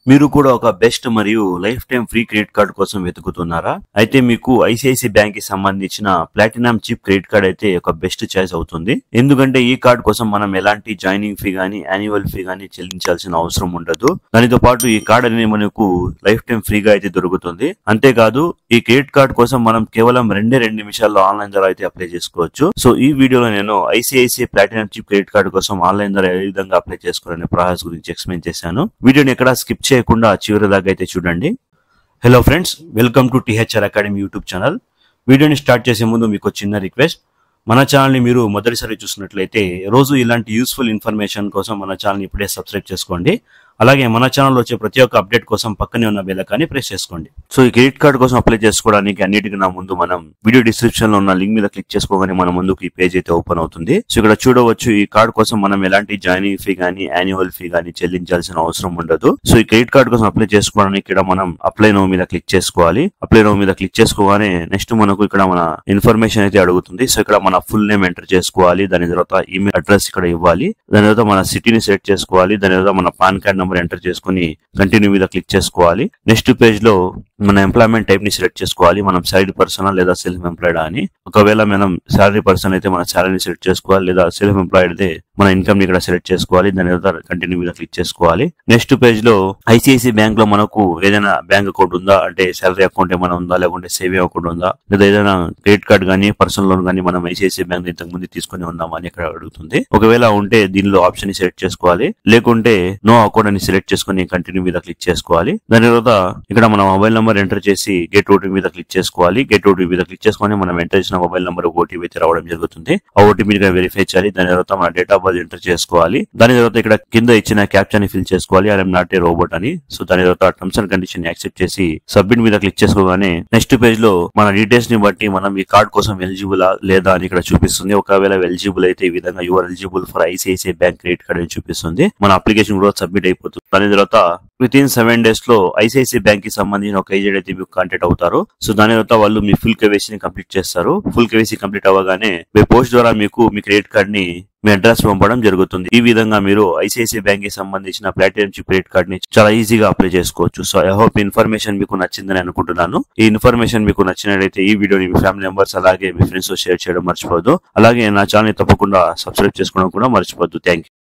మీరు కూడా ఒక బెస్ట్ మరియు lifetime free credit card కోసం వెతుకుతున్నారా అయితే మీకు ఐసిఐసి బ్యాంక్ కి సంబంధించిన ప్లాటినం చిప్ క్రెడిట్ కార్డ్ అయితే ఒక బెస్ట్ చాయిస్ అవుతుంది ఎందుకంటే ఈ కార్డ్ కోసం మనం ఎలాంటి జాయినింగ్ ఫీ గానీ యాన్యువల్ ఫీ గానీ చెల్లించాల్సిన అవసరం ఉండదు దానితో పాటు ఈ కార్డ్ అనేది మనకు లైఫ్ టైం ఫ్రీగా అయితే దొరుకుతుంది అంతేకాదు ఈ క్రెడిట్ కార్డ్ కోసం మనం కేవలం రెండే రెండు నిమిషాల్లో ఆన్లైన్ ద్వారా అయితే అప్లై చేసుకోవచ్చు సో ఈ వీడియోలో నేను ICICI platinum chip credit card కోసం ఆన్లైన్ ద్వారా ఏ విధంగా అప్లై చేసుకోవాలనే ప్రాసెస్ గురించి ఎక్స్ప్లెయిన్ చేశాను వీడియోని ఎక్కడ స్కిప్ చేయకుండా చివరి దాకా అయితే చూడండి hello friends welcome to THR academy YouTube channel వీడియోని స్టార్ట్ చేసే ముందు మీకు ఒక చిన్న రిక్వెస్ట్ మన ఛానల్ని మీరు మొదటిసారి చూసినట్లయితే రోజు ఇలాంటి యూస్ఫుల్ ఇన్ఫర్మేషన్ కోసం మన ఛానల్ని ఇప్పుడే సబ్స్క్రైబ్ చేసుకోండి అలాగే మన ఛానల్లో వచ్చే ప్రతి ఒక్క అప్డేట్ కోసం పక్కనే ఉన్న బెల్ ఐకాన్ని ప్రెస్ చేసుకోండి సో ఈ క్రెడిట్ కార్డ్ కోసం అప్లై చేసుకోవడానికి అన్నిటికన్నా ముందు మనం వీడియో డిస్క్రిప్షన్ లో ఉన్న లింక్ మీద క్లిక్ చేసుకోగానే మన ముందుకు ఈ పేజ్ అయితే ఓపెన్ అవుతుంది సో ఇక్కడ చూడవచ్చు ఈ కార్డ్ కోసం మనం ఎలాంటి జాయినింగ్ ఫీ గానీ యాన్యువల్ ఫీ గానీ చెల్లించాల్సిన అవసరం ఉండదు సో ఈ క్రెడిట్ కార్డ్ కోసం అప్లై చేసుకోవడానికి ఇక్కడ మనం అప్లై నో మీద క్లిక్ చేసుకోవాలి అప్లై నో మీద క్లిక్ చేసుకోగానే నెక్స్ట్ మనకు ఇక్కడ మన ఇన్ఫర్మేషన్ అయితే అడుగుతుంది సో ఇక్కడ మన ఫుల్ నేమ్ ఎంటర్ చేసుకోవాలి దాని తర్వాత ఈమెయిల్ అడ్రస్ ఇక్కడ ఇవ్వాలి దాని తర్వాత మన సిటీని సెలెక్ట్ చేసుకోవాలి దాని తర్వాత మన పాన్ కార్డ్ నెంబర్ ఎంటర్ చేసుకుని కంటిన్యూ మీద క్లిక్ చేసుకోవాలి నెక్స్ట్ పేజ్ లో మన ఎంప్లాయ్మెంట్ టైప్ ని సెలెక్ట్ చేసుకోవాలి మనం సాలరీ పర్సన్ లేదా సెల్ఫ్ ఎంప్లాయిడ్ అని ఒకవేళ మనం సాలరీ పర్సన్ అయితే మన సాలరీని సెలెక్ట్ చేసుకోవాలి లేదా సెల్ఫ్ ఎంప్లాయిడ్ అయితే మన ఇన్కమ్ ని ఇక్కడ సెలెక్ట్ చేసుకోవాలి దాని తర్వాత కంటిన్యూ మీద క్లిక్ చేసుకోవాలి నెక్స్ట్ పేజ్ లో ఐసిఐసి బ్యాంక్ లో మనకు ఏదైనా బ్యాంక్ అకౌంట్ ఉందా అంటే సాలరీ అకౌంట్ ఏమైనా ఉందా లేకుంటే సేవింగ్ అకౌంట్ ఉందా లేదా ఏదైనా క్రెడిట్ కార్డ్ కానీ పర్సనల్ లోన్ కానీ మనం ఐసిఐసి బ్యాంక్ ఇంతకు ముందు తీసుకుని ఉందామా అని ఇక్కడ అడుగుతుంది ఒకవేళ ఉంటే దీనిలో ఆప్షన్ ని సెలెక్ట్ చేసుకోవాలి లేకుంటే నో అకౌంట్ అని సెలెక్ట్ చేసుకుని కంటిన్యూ మీద క్లిక్ చేసుకోవాలి దాని తర్వాత ఇక్కడ మన మొబైల్ నెంబర్ ఎంటర్ చేసి గెట్ ఓటీపీ మీద క్లిక్ చేసుకోవాలి గెట్ ఓటీపీ మీద క్లిక్ చేసుకొని మనం ఎంటర్ చేసిన మొబైల్ నెంబర్ ఓటీపీ అయితే రావడం జరుగుతుంది ఆ ఓటీపీ వెరిఫై చేయాలి దాని తర్వాత మన డేట్ ఆఫ్ బర్త్ ఎంటర్ చేసుకోవాలి దాని తర్వాత ఇక్కడ కింద ఇచ్చిన క్యాప్చర్ ని ఫిల్ చేసుకోవాలి ఐఎమ్ నాట్ ఏ రోబోట్ అని సో దాని తర్వాత టర్మ్స్ అండ్ కండిషన్ యాక్సెప్ట్ చేసి సబ్మిట్ మీద క్లిక్ చేసుకోగానే నెక్స్ట్ పేజ్ లో మన డీటెయిల్స్ ని బట్టి మనం ఈ కార్డ్ కోసం ఎలిజిబుల్ లేదా అని ఇక్కడ చూపిస్తుంది ఒకవేళ ఎలిజిబుల్ అయితే ఈ విధంగా your eligible for ICICI bank credit card అని చూపిస్తుంది మన అప్లికేషన్ కూడా సబ్మిట్ అయిపోతుంది దాని తర్వాత విత్ ఇన్ సెవెన్ డేస్ లో ఐసిఐసిఐ బ్యాంక్ కి సంబంధించిన ఒక ఏజెంట్ అయితే మీకు కాంటాక్ట్ అవుతారు సో దాని తర్వాత వాళ్ళు మీ ఫుల్ కేవైసీ ని కంప్లీట్ చేస్తారు ఫుల్ కేవైసీ కంప్లీట్ అవ్వగానే మీ పోస్ట్ ద్వారా మీకు మీ క్రెడిట్ కార్డ్ ని మీ అడ్రస్ పంపడం జరుగుతుంది ఈ విధంగా మీరు ఐసిఐసిఐ బ్యాంక్ కి సంబంధించిన ప్లాటినం చిప్ క్రెడిట్ కార్డ్ ని చాలా ఈజీగా అప్లై చేసుకోవచ్చు సో ఐ హోప్ ఇన్ఫర్మేషన్ మీకు నచ్చిందని అనుకుంటున్నాను ఈ ఇన్ఫర్మేషన్ మీకు నచ్చినట్లయితే ఈ వీడియోని మీ ఫ్యామిలీ మెంబర్స్ అలాగే మీ ఫ్రెండ్స్ తో షేర్ చేయడం మర్చిపోవద్దు అలాగే నా ఛానల్ ని తప్పకుండా సబ్స్క్రైబ్ చేసుకోవడం కూడా మర్చిపోవద్దు థ్యాంక్